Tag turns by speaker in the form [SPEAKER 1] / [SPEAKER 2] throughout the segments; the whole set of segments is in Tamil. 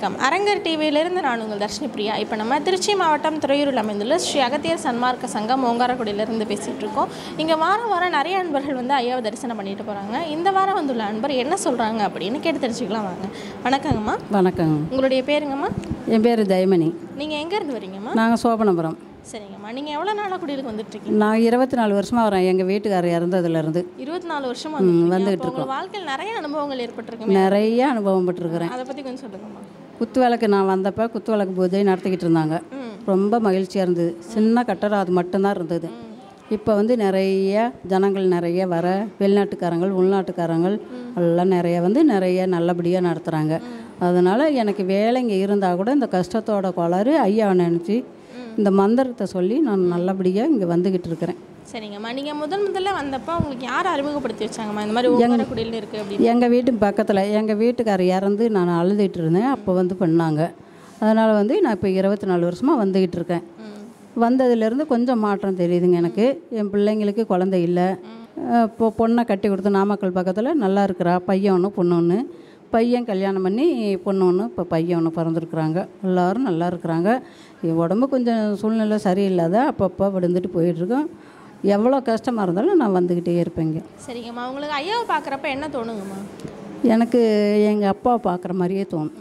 [SPEAKER 1] வணக்கம் அரங்கர் டிவியிலிருந்து நான் உங்கள் தர்ஷினி பிரியா இப்போ நம்ம திருச்சி மாவட்டம் துறையூரில் அமைந்துள்ள ஸ்ரீ அகத்தியர் சன்மார்க்க சங்கம் ஓங்காரக்குடியிலிருந்து பேசிகிட்டு இருக்கோம் இங்கே வாரம் வாரம் நிறைய அன்பர்கள் வந்து ஐயாவை தரிசனம் பண்ணிட்டு போகிறாங்க இந்த வாரம் வந்துள்ள அன்பர் என்ன சொல்கிறாங்க அப்படின்னு கேட்டு தெரிஞ்சுக்கலாம் வாங்க வணக்கங்கம்மா
[SPEAKER 2] வணக்கங்க
[SPEAKER 1] உங்களுடைய பேருங்கம்மா
[SPEAKER 2] என் பேர் ஜெயமணி
[SPEAKER 1] நீங்கள் எங்கேருந்து வரீங்கம்மா
[SPEAKER 2] நாங்கள் சோபனபுரம்
[SPEAKER 1] சரிங்கம்மா நீங்கள் எவ்வளோ நாளாக குடியிலுக்கு வந்துட்டுருக்கீங்க
[SPEAKER 2] நான் இருபத்தி நாலு வருஷமாக வரேன் எங்கள் வீட்டுக்காரர் இறந்ததுலேருந்து
[SPEAKER 1] இருபத்தி நாலு வருஷம் வந்துட்டு
[SPEAKER 2] வந்துகிட்டு
[SPEAKER 1] உங்கள் வாழ்க்கையில் நிறைய அனுபவங்கள் ஏற்பட்டிருக்குமே
[SPEAKER 2] நிறைய அனுபவம் பட்டிருக்கிறேன்
[SPEAKER 1] அதை பற்றி கொஞ்சம் சொல்லுங்கம்மா
[SPEAKER 2] குத்து விளக்கு நான் வந்தப்போ குத்து விளக்கு பூஜை நடத்திக்கிட்டு இருந்தாங்க
[SPEAKER 1] ம்.
[SPEAKER 2] ரொம்ப மகிழ்ச்சியாக இருந்தது சின்ன கட்டடம் அது மட்டும்தான் இருந்தது இப்போ வந்து நிறைய ஜனங்கள் நிறைய வர வெளிநாட்டுக்காரங்கள் உள்நாட்டுக்காரங்கள் எல்லாம் நிறைய வந்து நிறைய நல்லபடியாக நடத்துகிறாங்க அதனால் எனக்கு வேலை இங்கே இருந்தால் கூட இந்த கஷ்டத்தோட கோளாறு ஐயாவை நினச்சி இந்த மந்திரத்தை சொல்லி நான் நல்லபடியாக இங்கே வந்துக்கிட்டு இருக்கிறேன்
[SPEAKER 1] சரிங்கம்மா நீங்கள் முதல் முதல்ல வந்தப்போ உங்களுக்கு யார் அறிமுகப்படுத்தி வச்சாங்கம்மா இந்த மாதிரி ஓங்காரக்குடியில் இருக்குது அப்படின்னு
[SPEAKER 2] எங்கள் வீட்டு பக்கத்தில் எங்கள் வீட்டுக்காரர் இறந்து நான் அழுதுகிட்டு இருந்தேன் அப்போ வந்து பண்ணாங்க அதனால் வந்து நான் இப்போ இருபத்தி நாலு வருஷமாக வந்துக்கிட்டு இருக்கேன்
[SPEAKER 1] ம்.
[SPEAKER 2] வந்ததுலேருந்து கொஞ்சம் மாற்றம் தெரியுதுங்க எனக்கு என் பிள்ளைங்களுக்கு குழந்தை இல்லை இப்போ பொண்ணை கட்டி கொடுத்து நாமக்கல் பக்கத்தில் நல்லா இருக்கிறா பையன் ஒன்று பொண்ணு ஒன்று பையன் கல்யாணம் பண்ணி பொண்ணு ஒன்று இப்போ பையன் ஒன்று பிறந்திருக்குறாங்க எல்லோரும் நல்லா இருக்கிறாங்க என் உடம்பு கொஞ்சம் சூழ்நிலை சரியில்லாத அப்பப்போ விழுந்துட்டு போயிட்டுருக்கோம் எவ்வளோ கஷ்டமாக இருந்தாலும் நான் வந்துக்கிட்டே இருப்பேங்க
[SPEAKER 1] சரிங்கம்மா உங்களுக்கு ஐயாவை பார்க்குறப்ப என்ன தோணுங்கம்மா
[SPEAKER 2] எனக்கு எங்கள் அப்பா பார்க்குற மாதிரியே தோணும்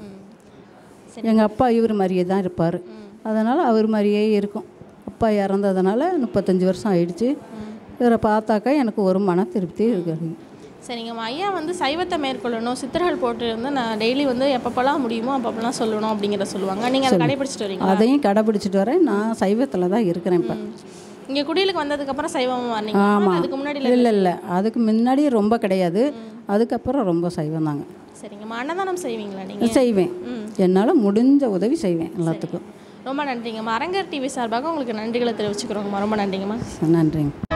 [SPEAKER 1] ம்
[SPEAKER 2] எங்கள் அப்பா இவர் மாதிரியே தான் இருப்பார் அதனால் அவர் மாதிரியே இருக்கும் அப்பா இறந்ததுனால முப்பத்தஞ்சு வருஷம் ஆயிடுச்சு இவரை பார்த்தாக்கா எனக்கு ஒரு மன திருப்தி இருக்காது
[SPEAKER 1] சரிங்கம்மா ஐயா வந்து சைவத்தை மேற்கொள்ளணும் சித்தர்கள் போட்டு இருந்து நான் டெய்லி வந்து எப்பப்பெல்லாம் முடியுமோ அப்பப்பெல்லாம் சொல்லணும் அப்படிங்கிறத சொல்லுவாங்க நீங்கள் அதை கடைபிடிச்சிட்டு வரீங்களா
[SPEAKER 2] அதையும் கடைப்பிடிச்சிட்டு வரேன் நான் சைவத்தில் தான் இருக்கிறேன் இப்போ
[SPEAKER 1] இங்கே குடியிலுக்கு வந்ததுக்கப்புறம் சைவம் வரீங்க
[SPEAKER 2] ஆமாம்
[SPEAKER 1] அதுக்கு முன்னாடி
[SPEAKER 2] இல்லை இல்லை அதுக்கு முன்னாடி ரொம்ப கிடையாது அதுக்கப்புறம் ரொம்ப சைவம் தாங்க
[SPEAKER 1] சரிங்கம்மா அன்னதானம் செய்வீங்களா நீங்கள்
[SPEAKER 2] செய்வேன்
[SPEAKER 1] ம்.
[SPEAKER 2] என்னால் முடிஞ்ச உதவி செய்வேன் எல்லாத்துக்கும்
[SPEAKER 1] ரொம்ப நன்றிங்கம்மா அரங்கர் டிவி சார்பாக உங்களுக்கு நன்றிகளை தெரிவிச்சுக்கிறோங்கம்மா ரொம்ப நன்றிங்கம்மா
[SPEAKER 2] நன்றிங்க